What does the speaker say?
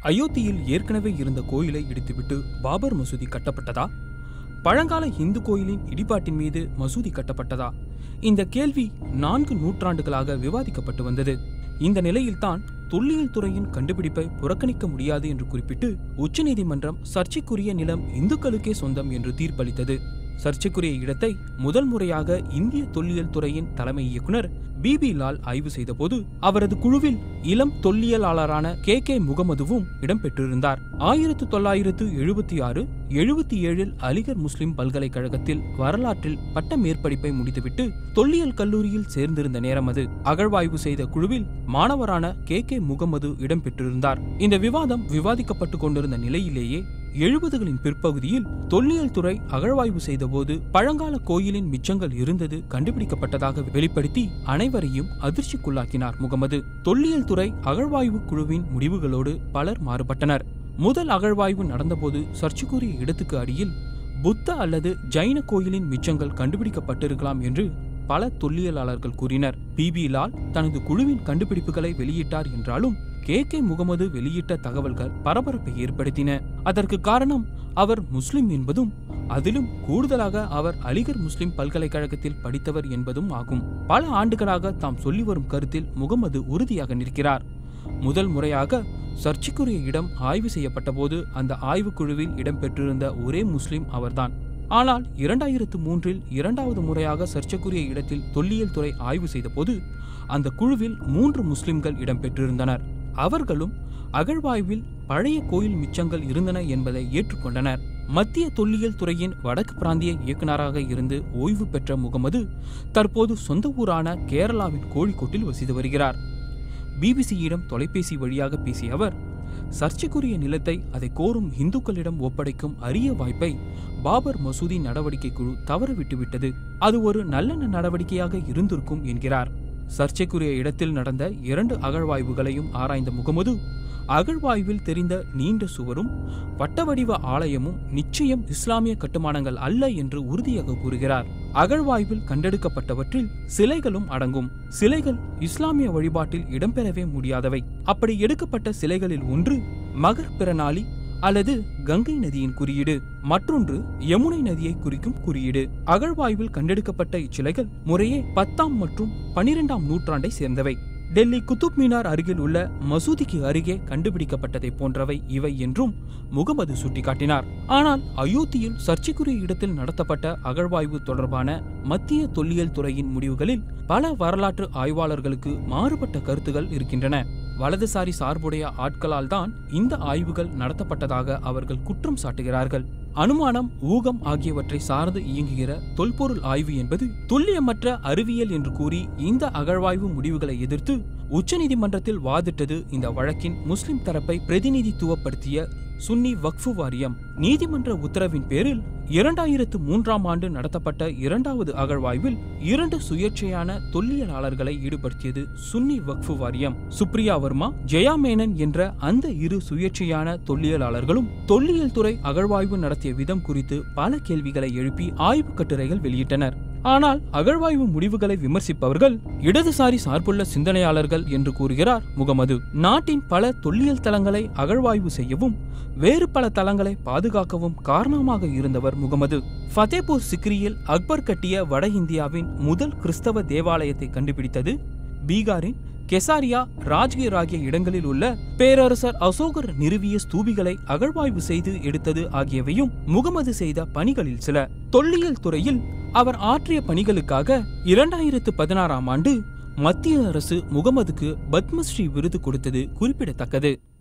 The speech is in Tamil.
அயோத்தியில் ஏற்கனவே இருந்த கோயிலை இடித்துவிட்டு பாபர் மசூதி கட்டப்பட்டதா பழங்கால இந்து கோயிலின் இடிபாட்டின் மீது மசூதி கட்டப்பட்டதா இந்த கேள்வி நான்கு நூற்றாண்டுகளாக விவாதிக்கப்பட்டு வந்தது இந்த நிலையில்தான் தொல்லியல் துறையின் கண்டுபிடிப்பை புறக்கணிக்க முடியாது என்று குறிப்பிட்டு உச்சநீதிமன்றம் சர்ச்சைக்குரிய நிலம் இந்துக்களுக்கே சொந்தம் என்று தீர்ப்பளித்தது சர்ச்சைக்குரிய இடத்தை முதல் முறையாக இந்திய தொல்லியல் துறையின் தலைமை இயக்குனர் பிபி லால் ஆய்வு செய்தபோது அவரது குழுவில் இளம் தொல்லியலாளரான கே கே முகமதுவும் இடம்பெற்றிருந்தார் ஆயிரத்து தொள்ளாயிரத்து எழுபத்தி ஆறு எழுபத்தி ஏழில் அலிகர் முஸ்லிம் பல்கலைக்கழகத்தில் வரலாற்றில் பட்ட மேற்படிப்பை முடித்துவிட்டு தொல்லியல் கல்லூரியில் சேர்ந்திருந்த நேரம் அது அகழ்வாய்வு செய்த குழுவில் மாணவரான கே கே முகமது இடம்பெற்றிருந்தார் இந்த விவாதம் விவாதிக்கப்பட்டு கொண்டிருந்த நிலையிலேயே எழுபதுகளின் பிற்பகுதியில் தொல்லியல் துறை அகழ்வாய்வு செய்தபோது பழங்கால கோயிலின் மிச்சங்கள் இருந்தது கண்டுபிடிக்கப்பட்டதாக வெளிப்படுத்தி அனைவரையும் அதிர்ச்சிக்குள்ளாக்கினார் முகமது தொல்லியல் துறை அகழ்வாய்வு குழுவின் முடிவுகளோடு பலர் மாறுபட்டனர் முதல் அகழ்வாய்வு நடந்தபோது சர்ச்சைக்குரிய இடத்துக்கு அடியில் புத்த அல்லது ஜைன கோயிலின் மிச்சங்கள் கண்டுபிடிக்கப்பட்டிருக்கலாம் என்று பல தொல்லியலாளர்கள் கூறினர் பிபி லால் தனது குழுவின் கண்டுபிடிப்புகளை வெளியிட்டார் என்றாலும் கே கே முகமது வெளியிட்ட தகவல்கள் பரபரப்பை ஏற்படுத்தின அதற்கு காரணம் அவர் முஸ்லிம் என்பதும் அதிலும் கூடுதலாக அவர் அலிகர் முஸ்லிம் பல்கலைக்கழகத்தில் படித்தவர் என்பதும் ஆகும் பல ஆண்டுகளாக தாம் சொல்லி வரும் கருத்தில் முகமது உறுதியாக நிற்கிறார் முதல் முறையாக சர்ச்சைக்குரிய இடம் ஆய்வு செய்யப்பட்டபோது அந்த ஆய்வுக்குழுவில் இடம்பெற்றிருந்த ஒரே முஸ்லிம் அவர்தான் ஆனால் இரண்டாயிரத்து மூன்றில் இரண்டாவது முறையாக சர்ச்சைக்குரிய இடத்தில் தொல்லியல் துறை ஆய்வு செய்தபோது அந்த குழுவில் மூன்று முஸ்லிம்கள் இடம்பெற்றிருந்தனர் அவர்களும் அகழ்வாய்வில் பழைய கோயில் மிச்சங்கள் இருந்தன என்பதை ஏற்றுக்கொண்டனர் மத்திய தொல்லியல் துறையின் வடக்கு பிராந்திய இயக்குநராக இருந்து ஓய்வு பெற்ற முகமது தற்போது சொந்த ஊரான கேரளாவின் கோழிக்கோட்டில் வசித்து வருகிறார் பிபிசியிடம் தொலைபேசி வழியாக பேசிய அவர் சர்ச்சைக்குரிய நிலத்தை அதை கோரும் இந்துக்களிடம் ஒப்படைக்கும் அரிய வாய்ப்பை பாபர் மசூதி நடவடிக்கை குழு தவறவிட்டுவிட்டது அது ஒரு நல்லெண்ண நடவடிக்கையாக இருந்திருக்கும் என்கிறார் சர்ச்சைக்குரிய இடத்தில் நடந்த இரண்டு அகழ்வாய்வுகளையும் ஆராய்ந்த முகமது அகழ்வாய்வில் தெரிந்த நீண்ட சுவரும் வட்டவடிவ ஆலயமும் நிச்சயம் இஸ்லாமிய கட்டுமானங்கள் அல்ல என்று உறுதியாக கூறுகிறார் அகழ்வாய்வில் கண்டெடுக்கப்பட்டவற்றில் சிலைகளும் அடங்கும் சிலைகள் இஸ்லாமிய வழிபாட்டில் இடம்பெறவே முடியாதவை அப்படி எடுக்கப்பட்ட சிலைகளில் ஒன்று மகர் பிறநாளி அல்லது கங்கை நதியின் குறியீடு மற்றொன்று யமுனை நதியை குறிக்கும் குறியீடு அகழ்வாய்வில் கண்டெடுக்கப்பட்ட இச்சிலைகள் முறையே பத்தாம் மற்றும் பனிரெண்டாம் நூற்றாண்டை சேர்ந்தவை டெல்லி குத்துப் மீனார் அருகில் உள்ள மசூதிக்கு அருகே கண்டுபிடிக்கப்பட்டதை போன்றவை இவை என்றும் முகமது சுட்டிக்காட்டினார் ஆனால் அயோத்தியில் சர்ச்சைக்குரிய இடத்தில் நடத்தப்பட்ட அகழ்வாய்வு தொடர்பான மத்திய தொல்லியல் துறையின் முடிவுகளில் பல வரலாற்று ஆய்வாளர்களுக்கு மாறுபட்ட கருத்துகள் இருக்கின்றன வலதுசாரி சார்புடைய ஆட்களால் தான் இந்த ஆய்வுகள் நடத்தப்பட்டதாக அவர்கள் குற்றம் சாட்டுகிறார்கள் அனுமானம் ஊகம் ஆகியவற்றை சார்ந்து இயங்குகிற தொல்பொருள் ஆய்வு என்பது துல்லியமற்ற அறிவியல் என்று கூறி இந்த அகழ்வாய்வு முடிவுகளை எதிர்த்து உச்சநீதிமன்றத்தில் வாதிட்டது இந்த வழக்கின் முஸ்லிம் தரப்பை பிரதிநிதித்துவப்படுத்திய சுன்னி வக்ஃபு வாரியம் நீதிமன்ற உத்தரவின் பேரில் இரண்டாயிரத்து மூன்றாம் ஆண்டு நடத்தப்பட்ட இரண்டாவது அகழ்வாய்வில் இரண்டு சுயேட்சையான தொல்லியலாளர்களை ஈடுபடுத்தியது சுன்னி வக்ஃபு வாரியம் சுப்ரியா வர்மா ஜெயா மேனன் என்ற அந்த இரு சுயேட்சையான தொல்லியலாளர்களும் தொல்லியல் துறை அகழ்வாய்வு நடத்திய விதம் குறித்து பல கேள்விகளை எழுப்பி ஆய்வு கட்டுரைகள் வெளியிட்டனர் ஆனால் அகழ்வாய்வு முடிவுகளை விமர்சிப்பவர்கள் இடதுசாரி சார்புள்ள சிந்தனையாளர்கள் என்று கூறுகிறார் முகமது நாட்டின் பல தொல்லியல் தலங்களை அகழ்வாய்வு செய்யவும் வேறு பல தலங்களை பாதுகாக்கவும் காரணமாக இருந்தவர் முகமது ஃபதேபூர் சிக்ரியில் அக்பர் கட்டிய வட இந்தியாவின் முதல் கிறிஸ்தவ தேவாலயத்தை கண்டுபிடித்தது பீகாரின் கெசாரியா ராஜ்கீர் ஆகிய இடங்களில் உள்ள பேரரசர் அசோகர் நிறுவிய ஸ்தூபிகளை அகழ்வாய்வு செய்து எடுத்தது ஆகியவையும் முகமது செய்த பணிகளில் சில தொல்லியல் துறையில் அவர் ஆற்றிய பணிகளுக்காக இரண்டாயிரத்து பதினாறாம் ஆண்டு மத்திய அரசு முகமதுக்கு பத்மஸ்ரீ விருது கொடுத்தது குறிப்பிடத்தக்கது